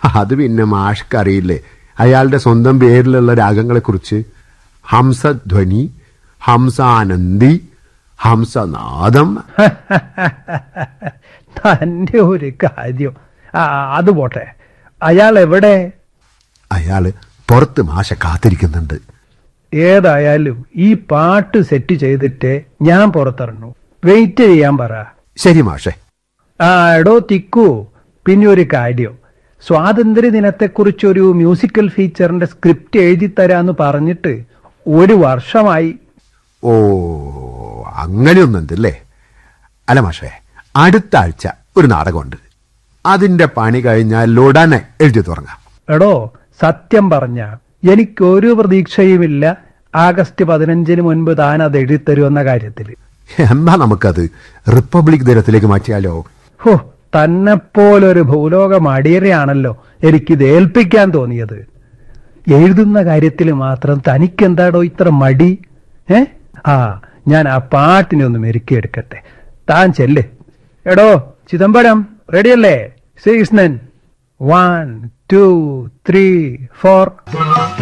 അത് പിന്നെ മാഷ്ക്കറിയില്ലേ അയാളുടെ സ്വന്തം പേരിലുള്ള രാഗങ്ങളെക്കുറിച്ച് ഹംസധ്വനി ഹംസാനന്ദി ഹംസനാദം തന്റെ ഒരു കാര്യം ആ അത് പോട്ടെ അയാൾ എവിടെ അയാള് പുറത്ത് മാഷ കാത്തിരിക്കുന്നുണ്ട് ഏതായാലും ഈ പാട്ട് സെറ്റ് ചെയ്തിട്ട് ഞാൻ പുറത്തിറങ്ങു വെയിറ്റ് ചെയ്യാൻ പറ ശരി മാഷെ ആ എടോ തിക്കു പിന്നെ ഒരു കാര്യം സ്വാതന്ത്ര്യ ദിനത്തെക്കുറിച്ചൊരു മ്യൂസിക്കൽ ഫീച്ചറിന്റെ സ്ക്രിപ്റ്റ് എഴുതി തരാന്ന് പറഞ്ഞിട്ട് ഒരു വർഷമായി ഓ അങ്ങനെയൊന്നുണ്ടല്ലേ അല്ല മാഷേ അടുത്ത ആഴ്ച ഒരു നാടകമുണ്ട് അതിന്റെ പണി കഴിഞ്ഞാൽ ഉടനെ എഴുതി തുടങ്ങാം എടോ സത്യം പറഞ്ഞ എനിക്കൊരു പ്രതീക്ഷയുമില്ല ആഗസ്റ്റ് പതിനഞ്ചിന് മുൻപ് താൻ അത് എഴുതിത്തരുമെന്ന കാര്യത്തിൽ എന്നാ നമുക്കത് റിപ്പബ്ലിക് ദിനത്തിലേക്ക് മാറ്റിയാലോ ഹോ തന്നെപ്പോലൊരു ഭൂലോക മടിയരെയാണല്ലോ എനിക്കിത് ഏൽപ്പിക്കാൻ തോന്നിയത് എഴുതുന്ന കാര്യത്തിൽ മാത്രം തനിക്കെന്താടോ ഇത്ര മടി ഏ ആ ഞാൻ ആ പാട്ടിനെ ഒന്ന് മെരുക്കിയെടുക്കട്ടെ താൻ ചെല്ല് എടോ ചിദംബരം റെഡിയല്ലേ Sreekrishnan one two three four